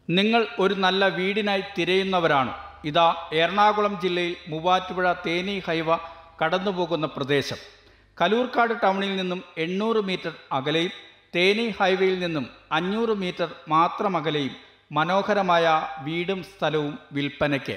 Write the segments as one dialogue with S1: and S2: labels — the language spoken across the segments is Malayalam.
S1: നിങ്ങൾ ഒരു നല്ല വീടിനായി തിരയുന്നവരാണ് ഇതാ എറണാകുളം ജില്ലയിൽ മൂവാറ്റുപുഴ തേനി ഹൈവ കടന്നുപോകുന്ന പ്രദേശം കലൂർക്കാട് ടൗണിൽ നിന്നും എണ്ണൂറ് മീറ്റർ അകലെയും തേനി ഹൈവേയിൽ നിന്നും അഞ്ഞൂറ് മീറ്റർ മാത്രം അകലെയും മനോഹരമായ വീടും സ്ഥലവും വിൽപ്പനയ്ക്ക്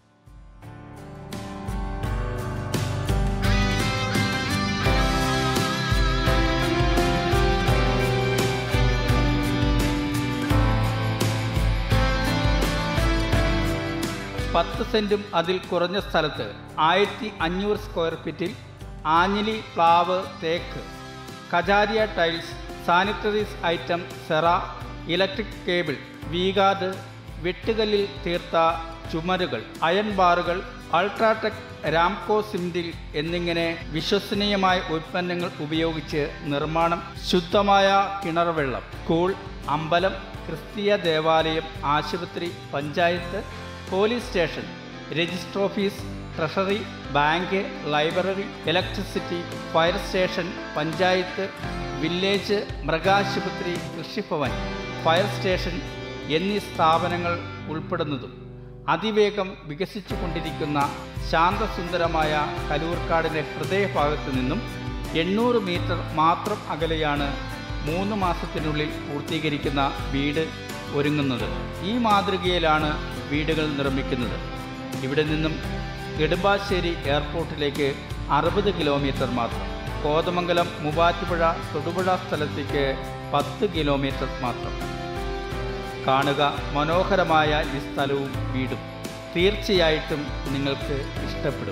S1: പത്ത് സെൻറ്റും അതിൽ കുറഞ്ഞ സ്ഥലത്ത് ആയിരത്തി അഞ്ഞൂറ് സ്ക്വയർ ഫീറ്റിൽ ആഞ്ഞിലി പ്ലാവ് തേക്ക് Kajaria tiles sanitaries item Cera electric cable V Guard വെട്ടുകല്ലിൽ തീർത്ത ചുമരുകൾ അയൺ ബാറുകൾ അൾട്രാടെക് രാംകോ സിംഡിൽ എന്നിങ്ങനെ വിശ്വസനീയമായ ഉൽപ്പന്നങ്ങൾ ഉപയോഗിച്ച് നിർമ്മാണം ശുദ്ധമായ കിണർ വെള്ളം സ്കൂൾ അമ്പലം ക്രിസ്തീയ ദേവാലയം ആശുപത്രി panchayat police station register office treasury bank library electricity fire station panchayat village മൃഗാശുപത്രി കൃഷിഭവൻ ഫയർ സ്റ്റേഷൻ എന്നീ സ്ഥാപനങ്ങൾ ഉൾപ്പെടുന്നതും അതിവേഗം വികസിച്ചു കൊണ്ടിരിക്കുന്ന ശാന്തസുന്ദരമായ കലൂർക്കാടിൻ്റെ ഹൃദയഭാഗത്തു നിന്നും എണ്ണൂറ് മീറ്റർ മാത്രം അകലെയാണ് മൂന്ന് മാസത്തിനുള്ളിൽ പൂർത്തീകരിക്കുന്ന വീട് ഒരുങ്ങുന്നത് ഈ മാതൃകയിലാണ് വീടുകൾ നിർമ്മിക്കുന്നത് ഇവിടെ നിന്നും നെടുമ്പാശ്ശേരി എയർപോർട്ടിലേക്ക് അറുപത് കിലോമീറ്റർ മാത്രം കോതമംഗലം മൂവാറ്റുപുഴ തൊടുപുഴ സ്ഥലത്തേക്ക് പത്ത് കിലോമീറ്റർ മാത്രം കാണുക മനോഹരമായ ഈ സ്ഥലവും വീടും തീർച്ചയായിട്ടും നിങ്ങൾക്ക് ഇഷ്ടപ്പെടും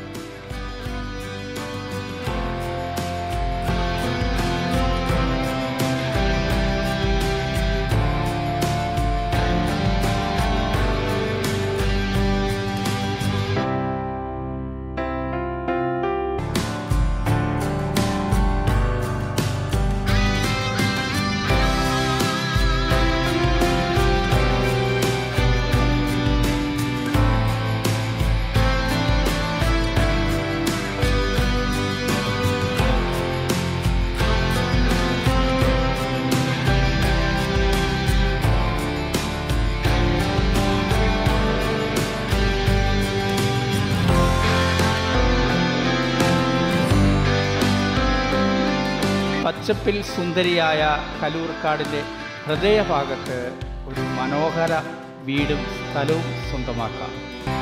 S1: പച്ചപ്പിൽ സുന്ദരിയായ കലൂർക്കാടിൻ്റെ ഹൃദയഭാഗത്ത് ഒരു മനോഹര വീടും സ്ഥലവും സ്വന്തമാക്കാം